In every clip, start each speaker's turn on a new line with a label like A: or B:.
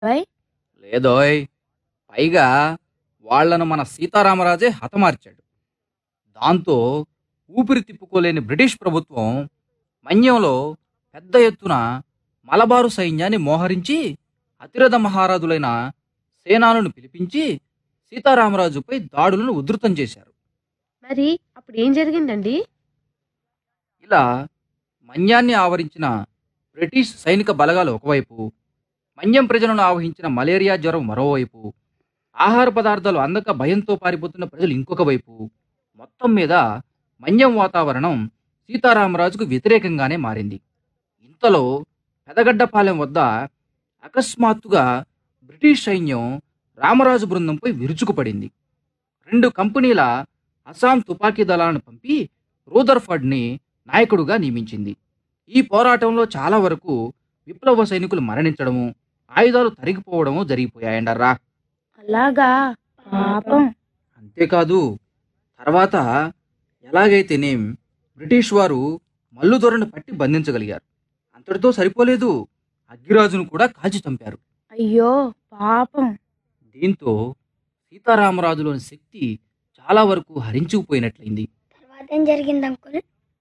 A: బాబాయ్
B: లేదోయ్ పైగా వాళ్లను మన సీతారామరాజే హతమార్చాడు దాంతో ఊపిరి తిప్పుకోలేని బ్రిటిష్ ప్రభుత్వం మన్యంలో పెద్ద ఎత్తున మలబారు సైన్యాన్ని మోహరించి అతిరథ మహారాజులైన సేనాలను పిలిపించి సీతారామరాజుపై దాడులను ఉధృతం చేశారు
A: మరి అప్పుడు ఏం జరిగిందండి
B: ఇలా మన్యాన్ని ఆవరించిన బ్రిటిష్ సైనిక బలగాలు ఒకవైపు మన్యం ప్రజలను ఆవహించిన మలేరియా జ్వరం మరోవైపు ఆహార పదార్థాలు అందక భయంతో పారిపోతున్న ప్రజలు ఇంకొక వైపు మొత్తం మీద మన్యం వాతావరణం సీతారామరాజుకు వ్యతిరేకంగానే మారింది ఇంతలో పెదగడ్డపాలెం వద్ద అకస్మాత్తుగా బ్రిటిష్ సైన్యం రామరాజు బృందంపై విరుచుకుపడింది రెండు కంపెనీల అస్సాం తుపాకీ దళాలను పంపి రూదర్ఫర్డ్ని నాయకుడుగా నియమించింది ఈ పోరాటంలో చాలా వరకు విప్లవ సైనికులు మరణించడము ఆయుధాలు తరిగిపోవడము జరిగిపోయాయండర్రా
A: అలాగా పాపం
B: అంతేకాదు తర్వాత ఎలాగైతేనేం బ్రిటిష్ వారు మల్లుదొరను పట్టి బంధించగలిగారు అంతటితో సరిపోలేదు అగ్గిరాజును కూడా కాల్చి చంపారు
A: అయ్యో పాపం
B: దీంతో సీతారామరాజులోని శక్తి చాలా వరకు హరించుకుపోయినట్లయింది
C: తర్వాత ఏం జరిగింది అంకుల్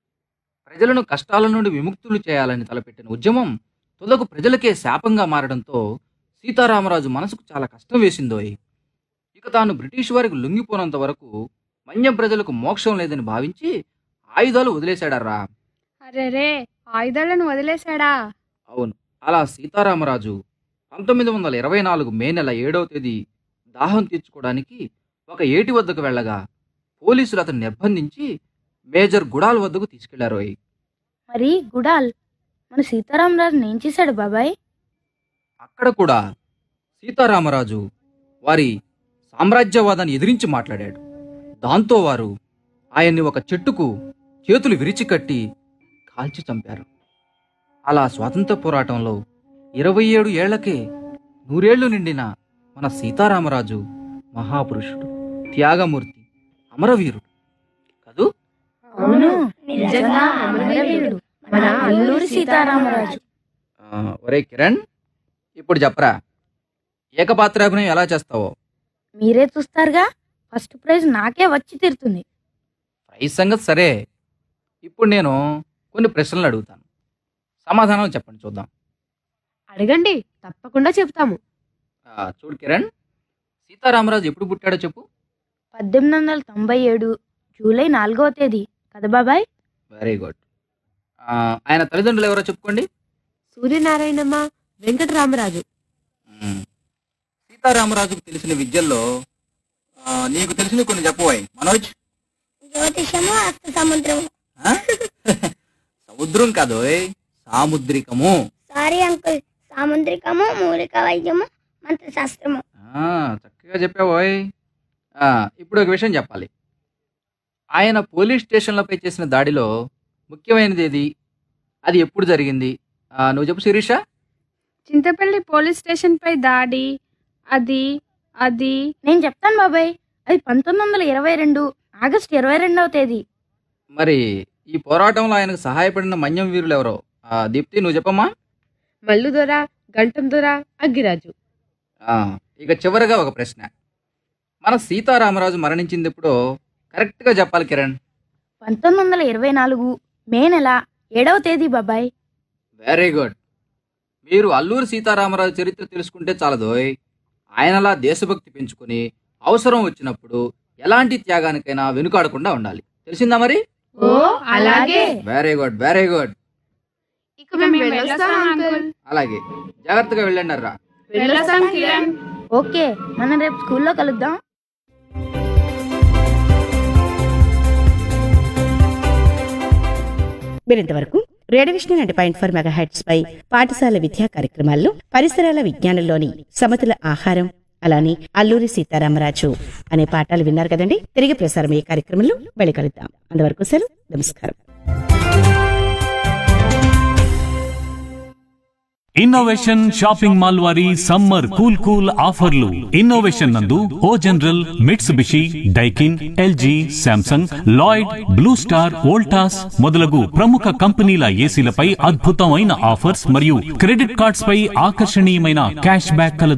B: ప్రజలను కష్టాల నుండి విముక్తులు చేయాలని తలపెట్టిన ఉద్యమం తుదకు ప్రజలకే శాపంగా మారడంతో సీతారామరాజు మనసుకు చాలా కష్టం వేసిందోయ్ ఇక తాను బ్రిటిష్ వారికి లొంగిపోనంత వరకు మన్యం ప్రజలకు మోక్షం లేదని భావించి ఆయుధాలు వదిలేశాడర్రా
D: అరెరే ఆయుధాలను వదిలేశాడా
B: అవును అలా సీతారామరాజు పంతొమ్మిది వందల ఇరవై నాలుగు మే నెల ఏడవ తేదీ దాహం తీర్చుకోవడానికి ఒక ఏటి వద్దకు వెళ్ళగా పోలీసులు అతను నిర్బంధించి మేజర్ గుడాల్ వద్దకు తీసుకెళ్లారోయ్
A: మరి గుడాల్ మన సీతారామరాజుని ఏం చేశాడు బాబాయ్
B: అక్కడ కూడా సీతారామరాజు వారి సామ్రాజ్యవాదాన్ని ఎదిరించి మాట్లాడాడు దాంతో వారు ఆయన్ని ఒక చెట్టుకు చేతులు విరిచి కట్టి కాల్చి చంపారు అలా స్వాతంత్ర పోరాటంలో ఇరవై ఏడు ఏళ్లకే నూరేళ్లు నిండిన మన సీతారామరాజు మహాపురుషుడు త్యాగమూర్తి అమరవీరుడు కదూ
A: అవును నిజంగా అమరవీరుడు మన అల్లూరి సీతారామరాజు
B: ఆ, ఒరే కిరణ్ ఇప్పుడు చెప్పరా ఏకపాత్రాభినయం ఎలా చేస్తావో
A: మీరే చూస్తారుగా ఫస్ట్ ప్రైజ్ నాకే వచ్చి తీరుతుంది
B: ప్రైస్ సంగతి సరే ఇప్పుడు నేను కొన్ని ప్రశ్నలు అడుగుతాను సమాధానం చెప్పండి చూద్దాం
D: అడగండి తప్పకుండా చెప్తాము
B: ఆ, చూడు కిరణ్ సీతారామరాజు ఎప్పుడు పుట్టాడో చెప్పు
A: పద్దెనిమిది వందల తొంభై ఏడు జూలై నాలుగవ తేదీ కదా బాబాయ్
B: వెరీ గుడ్ ఆ, ఆయన తల్లిదండ్రులు ఎవరో చెప్పుకోండి
D: సూర్యనారాయణమ్మ వెంకటరామరాజు
B: మ్మ్. సీతారామరాజుకు తెలిసిన విద్యల్లో ఆ, నీకు తెలిసిన కొన్ని చెప్పబోయ్ మనోజ్
C: జ్యోతిషము అస్త సముద్రము
B: ఆ? సముద్రం కాదోయ్ సాముద్రికము
C: సారీ అంకుల్ సాముద్రికము మూలిక వైద్యము మంత్రశాస్త్రము
B: ఆ, చక్కగా చెప్పావోయ్ ఆ, ఇప్పుడు ఒక విషయం చెప్పాలి ఆయన పోలీస్ స్టేషన్లపై చేసిన దాడిలో ముఖ్యమైనది ఏది అది ఎప్పుడు జరిగింది ఆ, నువ్వు చెప్పు శిరీష
D: చింతపల్లి పోలీస్ స్టేషన్ పై దాడి అది అది
A: నేను చెప్తాను బాబాయ్ అది పంతొమ్మిది వందల ఇరవై రెండు ఆగస్టు ఇరవై రెండవ తేదీ
B: మరి ఈ పోరాటంలో ఆయనకు సహాయపడిన మన్యం వీరులు ఎవరో ఆ, దీప్తి నువ్వు చెప్పమ్మా
D: మల్లుదొర గంటం దొర అగ్గిరాజు
B: ఆ, ఇక చివరగా ఒక ప్రశ్న మన సీతారామరాజు మరణించింది ఎప్పుడో కరెక్ట్గా చెప్పాలి కిరణ్
A: పంతొమ్మిది వందల ఇరవై నాలుగు మే నెల ఏడవ తేదీ బాబాయ్
B: వెరీ గుడ్ మీరు అల్లూరి సీతారామరాజు చరిత్ర తెలుసుకుంటే చాలదోయ్ ఆయనలా దేశభక్తి పెంచుకొని అవసరం వచ్చినప్పుడు ఎలాంటి త్యాగానికైనా వెనుకాడకుండా ఉండాలి తెలిసిందా మరి
D: ఓ అలాగే
B: వెరీ గుడ్ వెరీ గుడ్
D: ఇక మేము వెళ్ళొస్తాం అంకుల్
B: అలాగే జాగ్రత్తగా వెళ్ళండి రా
D: వెళ్ళొస్తాం కిరణ్
A: ఓకే మనం రేపు స్కూల్లో కలుద్దాం
E: మీరింతవరకు radio Vishnu ninety point four mega heads పై పాఠశాల విద్యా కార్యక్రమాల్లో పరిసరాల విజ్ఞానంలోని సమతుల ఆహారం అలానే అల్లూరి సీతారామరాజు అనే పాఠాలు విన్నారు కదండి తిరిగి ప్రసారం ఈ కార్యక్రమంలో వెళ్ళి కలుద్దాం అంతవరకు సెలవు నమస్కారం
F: ఇన్నోవేషన్ షాపింగ్ మాల్ వారి సమ్మర్ కూల్ కూల్ ఆఫర్లు ఇన్నోవేషన్ నందు O General Mitsubishi Daikin L G Samsung Lloyd Blue Star Voltas మొదలగు ప్రముఖ కంపెనీల ఏసీలపై అద్భుతమైన ఆఫర్స్ మరియు క్రెడిట్ కార్డ్స్ పై ఆకర్షణీయమైన క్యాష్ బ్యాక్ కలదు